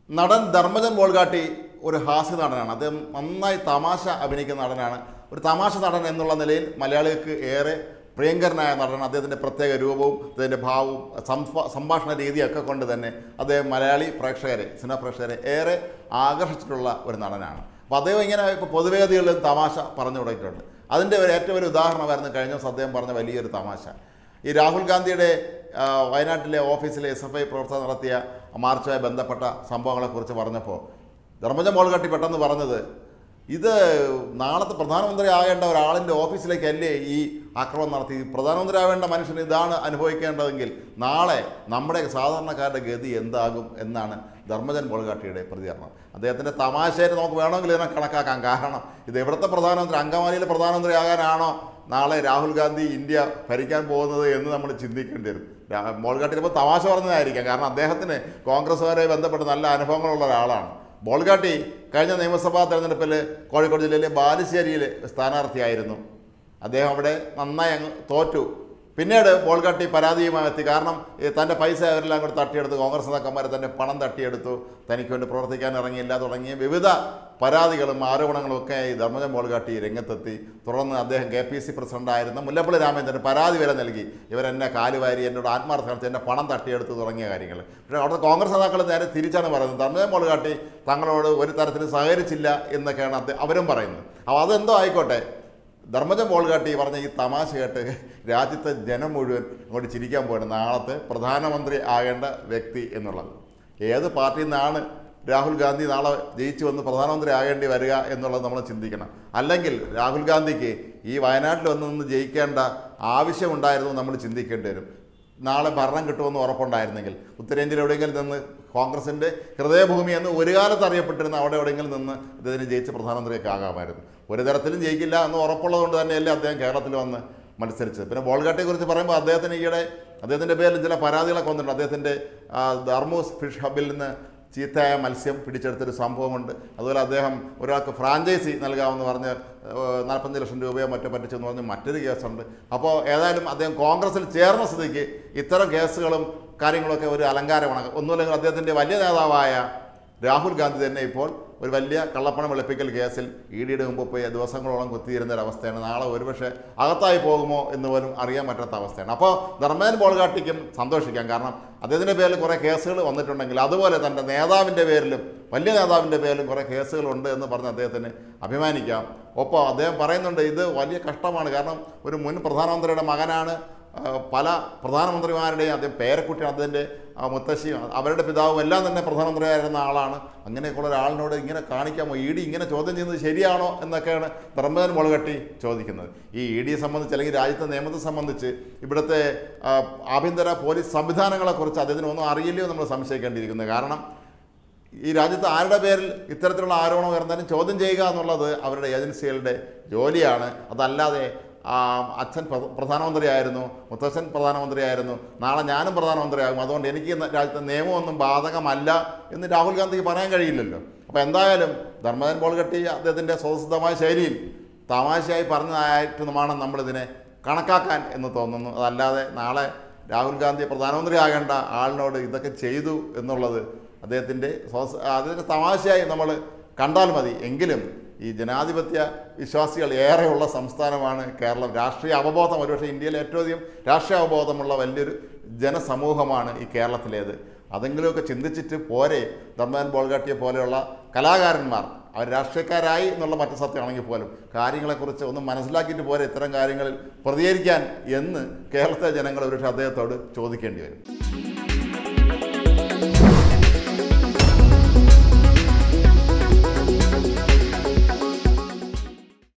നടൻ ധർമ്മജൻ ബോൾഗാട്ടി ഒരു ഹാസ്യ നടനാണ് അദ്ദേഹം നന്നായി തമാശ അഭിനയിക്കുന്ന നടനാണ് ഒരു തമാശ നടൻ എന്നുള്ള നിലയിൽ മലയാളികൾക്ക് ഏറെ പ്രിയങ്കരനായ നടനാണ് അദ്ദേഹത്തിൻ്റെ പ്രത്യേക രൂപവും അദ്ദേഹത്തിൻ്റെ ഭാവവും സംസ്വ സംഭാഷണ രീതിയൊക്കെ കൊണ്ട് തന്നെ അദ്ദേഹം മലയാളി പ്രേക്ഷകരെ സിനിമ പ്രേക്ഷകരെ ഏറെ ആകർഷിച്ചിട്ടുള്ള ഒരു നടനാണ് അപ്പോൾ അദ്ദേഹം ഇങ്ങനെ ഇപ്പോൾ പൊതുവേദികളിലും തമാശ പറഞ്ഞു തുടങ്ങിയിട്ടുണ്ട് അതിൻ്റെ ഒരു ഏറ്റവും ഒരു ഉദാഹരണമായിരുന്നു കഴിഞ്ഞ ദിവസം അദ്ദേഹം പറഞ്ഞ വലിയൊരു തമാശ ഈ രാഹുൽ ഗാന്ധിയുടെ ആ, വയനാട്ടിലെ ഓഫീസിലെ എസ് എഫ് ഐ പ്രവർത്തകർ നടത്തിയ മാർച്ചുമായി ബന്ധപ്പെട്ട സംഭവങ്ങളെക്കുറിച്ച് പറഞ്ഞപ്പോൾ ധർമ്മജൻ മോൾഗട്ടി പെട്ടെന്ന് പറഞ്ഞത് ഇത് നാളത്തെ പ്രധാനമന്ത്രി ആകേണ്ട ഒരാളിൻ്റെ ഓഫീസിലേക്കല്ലേ ഈ ആക്രമണം നടത്തി പ്രധാനമന്ത്രി ആവേണ്ട മനുഷ്യൻ ഇതാണ് അനുഭവിക്കേണ്ടതെങ്കിൽ നാളെ നമ്മുടെ സാധാരണക്കാരുടെ ഗതി എന്താകും എന്നാണ് ധർമ്മജൻ ബോൾഗാട്ടിയുടെ പ്രതികരണം അദ്ദേഹത്തിൻ്റെ തമാശയായിട്ട് നമുക്ക് വേണമെങ്കിൽ ഇതിനെ കണക്കാക്കാം കാരണം ഇത് എവിടുത്തെ പ്രധാനമന്ത്രി അങ്കമാലിയിലെ പ്രധാനമന്ത്രി ആകാനാണോ നാളെ രാഹുൽ ഗാന്ധി ഇന്ത്യ ഭരിക്കാൻ പോകുന്നത് എന്ന് നമ്മൾ ചിന്തിക്കേണ്ടി വരും രാ- ബോൾഗാട്ടി ചിലപ്പോൾ തമാശ പറഞ്ഞതായിരിക്കാം കാരണം അദ്ദേഹത്തിന് കോൺഗ്രസ്സുകാരെ ബന്ധപ്പെട്ട് നല്ല അനുഭവങ്ങളുള്ള ഒരാളാണ് ബോൾഗാട്ടി കഴിഞ്ഞ നിയമസഭാ തെരഞ്ഞെടുപ്പിൽ കോഴിക്കോട് ജില്ലയിലെ ബാലുശ്ശേരിയിൽ സ്ഥാനാർത്ഥിയായിരുന്നു അദ്ദേഹം അവിടെ നന്നായി അങ്ങ് തോറ്റു പിന്നീട് ബോൾഗാട്ടി പരാതിയുമായി എത്തി കാരണം ഈ തൻ്റെ പൈസ അവരെല്ലാം കൂടി തട്ടിയെടുത്തു കോൺഗ്രസ് നേതാക്കന്മാർ തൻ്റെ പണം തട്ടിയെടുത്തു തനിക്ക് വേണ്ടി പ്രവർത്തിക്കാൻ ഇറങ്ങിയില്ല തുടങ്ങിയ വിവിധ പരാതികളും ആരോപണങ്ങളും ഒക്കെ ഈ ധർമ്മജൻ ബോൾഗാട്ടി രംഗത്തെത്തി തുടർന്ന് അദ്ദേഹം കെ പി സി പ്രസിഡന്റായിരുന്ന മുല്ലപ്പള്ളി രാമചന്ദ്രൻ പരാതി വരെ നൽകി ഇവരെന്നെ കാലുവാരി എന്നോട് ആത്മാർത്ഥ കാണിച്ച് എൻ്റെ പണം തട്ടിയെടുത്തു തുടങ്ങിയ കാര്യങ്ങൾ പക്ഷേ അവിടുത്തെ കോൺഗ്രസ് നേതാക്കൾ നേരെ തിരിച്ചാണ് പറയുന്നത് ധർമ്മജൻ ബോൾഗാട്ടി തങ്ങളോട് ഒരു തരത്തിലും സഹകരിച്ചില്ല എന്നൊക്കെയാണ് അദ്ദേഹം അവരും പറയുന്നത് അപ്പോൾ അതെന്തോ ആയിക്കോട്ടെ ധർമ്മജൻ ബോൾഗാട്ടി പറഞ്ഞ ഈ തമാശ കേട്ട് രാജ്യത്തെ ജനം മുഴുവൻ അങ്ങോട്ട് ചിരിക്കാൻ പോകണം നാളത്തെ പ്രധാനമന്ത്രി ആകേണ്ട വ്യക്തി എന്നുള്ളത് ഏത് പാർട്ടിയിൽ നിന്നാണ് രാഹുൽ ഗാന്ധി നാളെ ജയിച്ചു വന്ന് പ്രധാനമന്ത്രി ആകേണ്ടി വരിക എന്നുള്ളത് നമ്മൾ ചിന്തിക്കണം അല്ലെങ്കിൽ രാഹുൽ ഗാന്ധിക്ക് ഈ വയനാട്ടിൽ വന്ന് നിന്ന് ജയിക്കേണ്ട ആവശ്യമുണ്ടായിരുന്നു നമ്മൾ ചിന്തിക്കേണ്ടി വരും നാളെ ഭരണം കിട്ടുമെന്ന് ഉറപ്പുണ്ടായിരുന്നെങ്കിൽ ഉത്തരേന്ത്യയിൽ എവിടെയെങ്കിലും നിന്ന് കോൺഗ്രസിൻ്റെ ഹൃദയഭൂമി എന്ന് ഒരു കാലത്ത് അറിയപ്പെട്ടിരുന്ന അവിടെ എവിടെയെങ്കിലും നിന്ന് അദ്ദേഹത്തിന് ജയിച്ച പ്രധാനമന്ത്രിയൊക്കെ ആകാമായിരുന്നു ഒരു തരത്തിലും ജയിക്കില്ല എന്ന് ഉറപ്പുള്ളത് കൊണ്ട് തന്നെയല്ലേ അദ്ദേഹം കേരളത്തിൽ വന്ന് മത്സരിച്ചത് പിന്നെ ബോൾഗാട്ടിയെക്കുറിച്ച് പറയുമ്പോൾ അദ്ദേഹത്തിന് ഈയിടെ അദ്ദേഹത്തിൻ്റെ പേരിൽ ചില പരാതികളൊക്കെ വന്നിട്ടുണ്ട് അദ്ദേഹത്തിൻ്റെ ആ, ധർമ്മൂസ് ഫിഷ് ഹബിൽ നിന്ന് ചീത്തയായ മത്സ്യം പിടിച്ചെടുത്തൊരു സംഭവമുണ്ട് അതുപോലെ അദ്ദേഹം ഒരാൾക്ക് ഫ്രാഞ്ചൈസി നൽകാമെന്ന് പറഞ്ഞ് ഏഹ്, നാൽപ്പത്തഞ്ച് ലക്ഷം രൂപയോ മറ്റോ പറ്റിച്ചെന്ന് പറഞ്ഞ് മറ്റൊരു കേസുണ്ട് അപ്പോൾ ഏതായാലും അദ്ദേഹം കോൺഗ്രസിൽ ചേർന്ന സ്ഥിതിക്ക് ഇത്തരം കേസുകളും കാര്യങ്ങളൊക്കെ ഒരു അലങ്കാരമാണ് ഒന്നുമില്ലെങ്കിൽ അദ്ദേഹത്തിൻ്റെ വലിയ നേതാവായ രാഹുൽ ഗാന്ധി തന്നെ ഇപ്പോൾ ഒരു വലിയ കള്ളപ്പണം വെളുപ്പിക്കൽ കേസിൽ ഇ ഡിയുടെ മുമ്പ് പോയി ദിവസങ്ങളോളം കുത്തിയിരുന്ന ഒരു അവസ്ഥയാണ് നാളെ ഒരുപക്ഷെ അകത്തായി പോകുമോ എന്ന് പോലും അറിയാൻ പറ്റാത്ത അവസ്ഥയാണ് അപ്പോൾ ധർമ്മേൻ ബോൾഗാട്ടിക്കും സന്തോഷിക്കാം കാരണം അദ്ദേഹത്തിൻ്റെ പേരിൽ കുറേ കേസുകൾ വന്നിട്ടുണ്ടെങ്കിൽ അതുപോലെ തൻ്റെ നേതാവിൻ്റെ പേരിലും വലിയ നേതാവിൻ്റെ പേരിലും കുറേ കേസുകളുണ്ട് എന്ന് പറഞ്ഞ് അദ്ദേഹത്തിന് അഭിമാനിക്കാം ഒപ്പം അദ്ദേഹം പറയുന്നുണ്ട് ഇത് വലിയ കഷ്ടമാണ് കാരണം ഒരു മുൻ പ്രധാനമന്ത്രിയുടെ മകനാണ് ആ, പല പ്രധാനമന്ത്രിമാരുടെയും അദ്ദേഹം പേരക്കുട്ടിയാണ് അദ്ദേഹത്തിൻ്റെ മുത്തശ്ശിയും അവരുടെ പിതാവും എല്ലാം തന്നെ പ്രധാനമന്ത്രിയായിരുന്ന ആളാണ് അങ്ങനെയൊക്കെയുള്ള ഒരാളിനോട് ഇങ്ങനെ കാണിക്കാമോ ഇ ഡി ഇങ്ങനെ ചോദ്യം ചെയ്യുന്നത് ശരിയാണോ എന്നൊക്കെയാണ് ധർമ്മജൻ മുളകട്ടി ചോദിക്കുന്നത് ഈ ഇ ഡിയെ സംബന്ധിച്ച് അല്ലെങ്കിൽ രാജ്യത്തെ നിയമത്തെ സംബന്ധിച്ച് ഇവിടുത്തെ ആ, ആഭ്യന്തര പോലീസ് സംവിധാനങ്ങളെക്കുറിച്ച് അദ്ദേഹത്തിന് ഒന്നും അറിയില്ലയോ നമ്മൾ സംശയിക്കേണ്ടിയിരിക്കുന്നത് കാരണം ഈ രാജ്യത്ത് ആരുടെ പേരിൽ ഇത്തരത്തിലുള്ള ആരോപണം ഉയർന്നാലും ചോദ്യം ചെയ്യുക എന്നുള്ളത് അവരുടെ ഏജൻസികളുടെ ജോലിയാണ് അതല്ലാതെ ആ, അച്ഛൻ പ്ര- പ്രധാനമന്ത്രിയായിരുന്നു മുത്തച്ഛൻ പ്രധാനമന്ത്രിയായിരുന്നു നാളെ ഞാനും പ്രധാനമന്ത്രിയാകും അതുകൊണ്ട് എനിക്ക് ഇന്ന് രാജ്യത്തെ നിയമമൊന്നും ബാധകമല്ല എന്ന് രാഹുൽ ഗാന്ധിക്ക് പറയാൻ കഴിയില്ലല്ലോ അപ്പോൾ എന്തായാലും ധർമ്മജൻ ബോൾഗട്ടി അദ്ദേഹത്തിൻ്റെ സ്വതസിദ്ധമായ ശൈലിയിൽ തമാശയായി പറഞ്ഞതായിട്ട് വേണം നമ്മളിതിനെ കണക്കാക്കാൻ എന്ന് തോന്നുന്നു അതല്ലാതെ നാളെ രാഹുൽ ഗാന്ധി പ്രധാനമന്ത്രി ആകേണ്ട ആളിനോട് ഇതൊക്കെ ചെയ്തു എന്നുള്ളത് അദ്ദേഹത്തിൻ്റെ സ്വസ് അതിൻ്റെ തമാശയായി നമ്മൾ കണ്ടാൽ മതി എങ്കിലും ഈ ജനാധിപത്യ വിശ്വാസികൾ ഏറെയുള്ള സംസ്ഥാനമാണ് കേരളം രാഷ്ട്രീയ അവബോധം ഒരുപക്ഷെ ഇന്ത്യയിൽ ഏറ്റവും അധികം രാഷ്ട്രീയ അവബോധമുള്ള വലിയൊരു ജനസമൂഹമാണ് ഈ കേരളത്തിലേത് അതെങ്കിലുമൊക്കെ ചിന്തിച്ചിട്ട് പോരെ ധർമ്മൻ ബോൾഗാട്ടിയെ പോലെയുള്ള കലാകാരന്മാർ അവർ രാഷ്ട്രീയക്കാരായി എന്നുള്ള മറ്റു സത്യമാണെങ്കിൽ പോലും കാര്യങ്ങളെക്കുറിച്ച് ഒന്ന് മനസ്സിലാക്കിയിട്ട് പോരെ ഇത്തരം കാര്യങ്ങളിൽ പ്രതികരിക്കാൻ എന്ന് കേരളത്തിലെ ജനങ്ങൾ ഒരുപക്ഷെ അദ്ദേഹത്തോട് ചോദിക്കേണ്ടി വരും